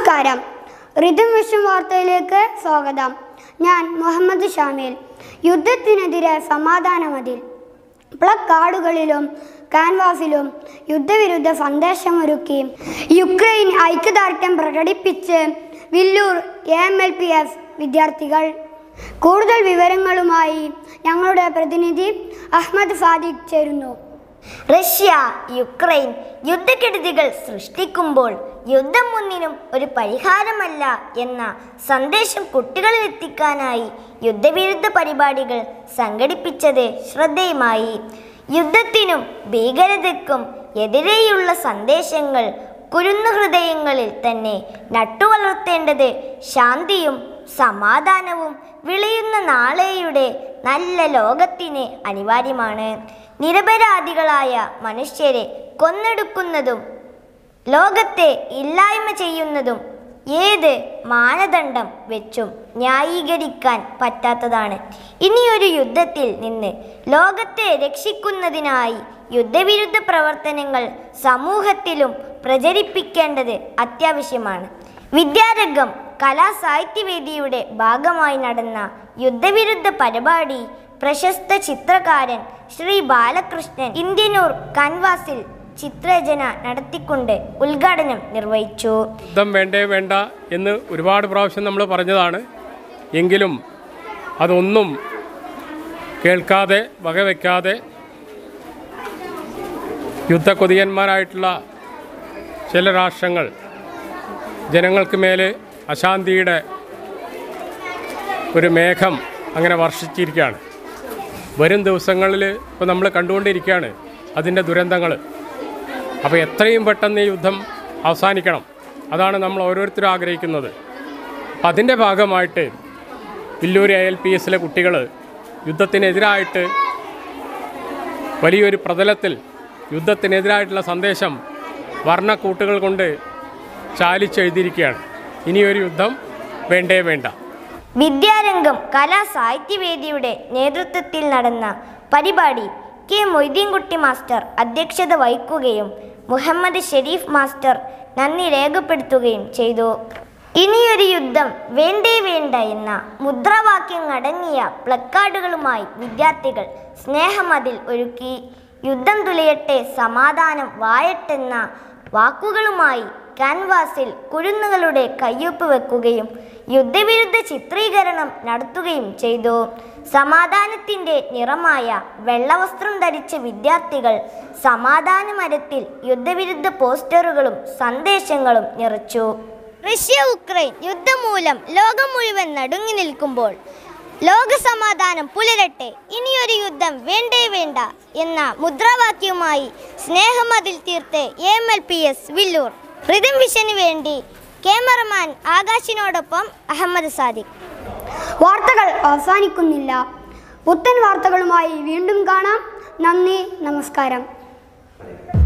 നമസ്കാരം റിതം വിഷം വാർത്തയിലേക്ക് സ്വാഗതം ഞാൻ മുഹമ്മദ് ഷാമീൽ യുദ്ധത്തിനെതിരെ സമാധാനമതിൽ പ്ലക്കാർഡുകളിലും കാൻവാസിലും യുദ്ധവിരുദ്ധ സന്ദേശമൊരുക്കി യുക്രൈൻ ഐക്യദാർഢ്യം പ്രകടിപ്പിച്ച് Villoor A M L P S വിദ്യാർത്ഥികൾ കൂടുതൽ വിവരങ്ങളുമായി ഞങ്ങളുടെ പ്രതിനിധി അഹമ്മദ് സാദിഖ് ചേരുന്നു റഷ്യ യുക്രൈൻ യുദ്ധക്കെടുതികൾ സൃഷ്ടിക്കുമ്പോൾ യുദ്ധം ഒന്നിനും ഒരു പരിഹാരമല്ല എന്ന സന്ദേശം കുട്ടികളിൽ എത്തിക്കാനായി യുദ്ധവിരുദ്ധ പരിപാടികൾ സംഘടിപ്പിച്ചത് ശ്രദ്ധേയമായി യുദ്ധത്തിനും ഭീകരതയ്ക്കും എതിരെയുള്ള സന്ദേശങ്ങൾ കുരുന്നു ഹൃദയങ്ങളിൽ തന്നെ നട്ടുവളർത്തേണ്ടത് ശാന്തിയും സമാധാനവും വിളയുന്ന നാളെയുടെ നല്ല ലോകത്തിന് അനിവാര്യമാണ് നിരപരാധികളായ മനുഷ്യരെ കൊന്നെടുക്കുന്നതും ലോകത്തെ ഇല്ലായ്മ ചെയ്യുന്നതും ഏത് മാനദണ്ഡം വെച്ചും ന്യായീകരിക്കാൻ പറ്റാത്തതാണ് ഇനിയൊരു യുദ്ധത്തിൽ നിന്ന് ലോകത്തെ രക്ഷിക്കുന്നതിനായി യുദ്ധവിരുദ്ധ പ്രവർത്തനങ്ങൾ സമൂഹത്തിലും പ്രചരിപ്പിക്കേണ്ടത് അത്യാവശ്യമാണ് വിദ്യാരംഗം കലാ സാഹിത്യവേദിയുടെ ഭാഗമായി നടന്ന യുദ്ധവിരുദ്ധ പരിപാടി പ്രശസ്ത ചിത്രകാരൻ ശ്രീ ബാലകൃഷ്ണൻ ഇന്ത്യനൂർ കൻവാസിൽ ചിത്രരചന നടത്തിക്കൊണ്ട് ഉദ്ഘാടനം നിർവഹിച്ചു യുദ്ധം വേണ്ടേ വേണ്ട എന്ന് ഒരുപാട് പ്രാവശ്യം നമ്മൾ പറഞ്ഞതാണ് എങ്കിലും അതൊന്നും കേൾക്കാതെ വകവയ്ക്കാതെ യുദ്ധക്കൊതിയന്മാരായിട്ടുള്ള ചില രാഷ്ട്രങ്ങൾ ജനങ്ങൾക്ക് മേലെ അശാന്തിയുടെ ഒരു മേഘം അങ്ങനെ വർഷിച്ചിരിക്കുകയാണ് വരും ദിവസങ്ങളിൽ ഇപ്പോൾ നമ്മൾ കണ്ടുകൊണ്ടിരിക്കുകയാണ് അതിൻ്റെ ദുരന്തങ്ങൾ അപ്പോൾ എത്രയും പെട്ടെന്ന് ഈ യുദ്ധം അവസാനിക്കണം അതാണ് നമ്മൾ ഓരോരുത്തരും ആഗ്രഹിക്കുന്നത് അപ്പം അതിൻ്റെ ഭാഗമായിട്ട് വില്ലൂർ എ എൽ പി എസിലെ കുട്ടികൾ യുദ്ധത്തിനെതിരായിട്ട് വലിയൊരു പ്രതലത്തിൽ യുദ്ധത്തിനെതിരായിട്ടുള്ള സന്ദേശം വർണ്ണക്കൂട്ടുകൾ കൊണ്ട് ചാലിച്ചെഴുതിയിരിക്കുകയാണ് ഇനിയൊരു യുദ്ധം വേണ്ടേ വേണ്ട വിദ്യാരംഗം കലാ സാഹിത്യവേദിയുടെ നേതൃത്വത്തിൽ നടന്ന പരിപാടി കെ മൊയ്തീൻകുട്ടി മാസ്റ്റർ അധ്യക്ഷത വഹിക്കുകയും മുഹമ്മദ് ഷെരീഫ് മാസ്റ്റർ നന്ദി രേഖപ്പെടുത്തുകയും ചെയ്തു ഇനിയൊരു യുദ്ധം വേണ്ടേ വേണ്ട എന്ന മുദ്രാവാക്യം അടങ്ങിയ പ്ലക്കാർഡുകളുമായി വിദ്യാർത്ഥികൾ സ്നേഹമതിൽ ഒരുക്കി യുദ്ധം തുലയട്ടെ സമാധാനം വായട്ടെന്ന വാക്കുകളുമായി കാൻവാസിൽ കുരുന്നുകളുടെ കയ്യൊപ്പ് വെക്കുകയും യുദ്ധവിരുദ്ധ ചിത്രീകരണം നടത്തുകയും ചെയ്തു സമാധാനത്തിൻ്റെ നിറമായ വെള്ളവസ്ത്രം ധരിച്ച വിദ്യാർത്ഥികൾ സമാധാന മരത്തിൽ യുദ്ധവിരുദ്ധ പോസ്റ്ററുകളും സന്ദേശങ്ങളും നിറച്ചു റഷ്യ ഉക്രൈൻ യുദ്ധം മൂലം ലോകം മുഴുവൻ നടുങ്ങി നിൽക്കുമ്പോൾ ലോകസമാധാനം പുലരട്ടെ ഇനിയൊരു യുദ്ധം വേണ്ടേ വേണ്ട എന്ന മുദ്രാവാക്യവുമായി സ്നേഹമതിൽ തീർത്ത് M L P S Villoor rhythm വിഷന് വേണ്ടി ക്യാമറമാൻ ആകാശിനോടൊപ്പം അഹമ്മദ് സാദിഖ് വാർത്തകൾ അവസാനിക്കുന്നില്ല പുത്തൻ വാർത്തകളുമായി വീണ്ടും കാണാം നന്ദി നമസ്കാരം